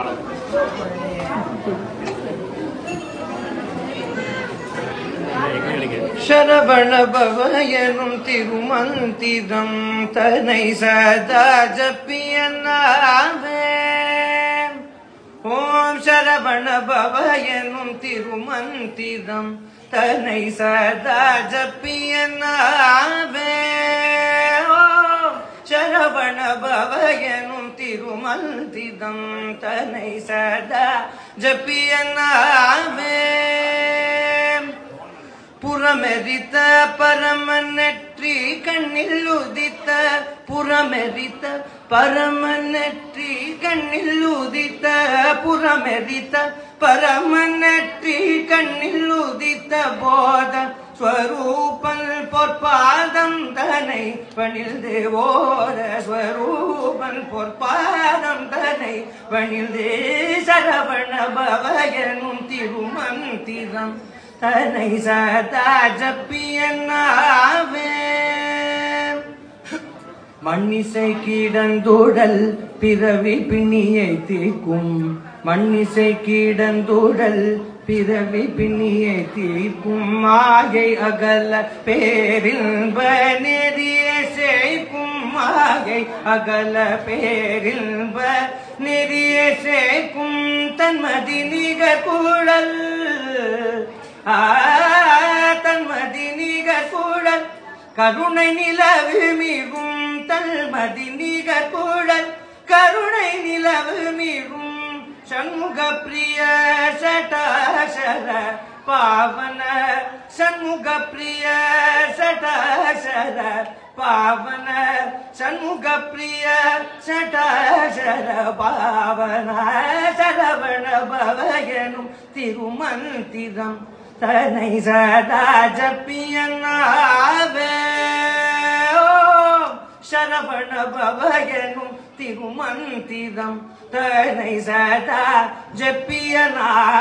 சரவண பவ எனும் திருமந்திரம் தனை சதா ஜப்பியனாவே ஓம் சரவண பவ எனும் திருமந்திரம் தனை சதா ஜப்பியனாவே ஓம் சரவண பவ எனும் திருமந்திரம் தனை சதா ஜப்பியனாவே புறமெரித்த பரமநெற்றி கண்ணில் உதித்த புறமெரித்த பரமநெற்றி கண்ணில் உதித்த புறமெரித்த பரமநெற்றி கண்ணில் உதித்த போத ஸ்வரூபல் பொற்பாதம் தனை பணில்தே ஓர ஸ்வரூபல் பொற்பாதம் தனை பணில்தே சரவண பவயனும் திருமந்திரம் தனை சதா ஜப்பியன்னாவே மண்ணிசை கீடந்தூடல் பிறவி பிணியை தீர்க்கும் மண்ணிசை கீடந்தூடல் பிறவி பிணியை தீர்க்கும் மாயை அகல பேரின்ப நெறிய சேர்க்கும் மாயை அகல பேரின்ப நெறிய சேர்க்கும் தன்மதி நிகர் கூடல் ஆ, தன்மதி நிகர் கூடல் கருணை நிலவு மிகும் தல்மதி நிகர் கூடல் கருணை நிலவு மிகும் சண்முக பிரிய சட்டாசர பாவன சண்முக பிரிய சட்டாசர பாவன சண்முக பிரிய சட்டாசர பாவன சரவண பவயனும் திருமந்திரம் தனை சதா ஜப்பியனாவே ஓம் சரவண பவயனும் திருமந்திரம் தனை சதா ஜப்பியனாவே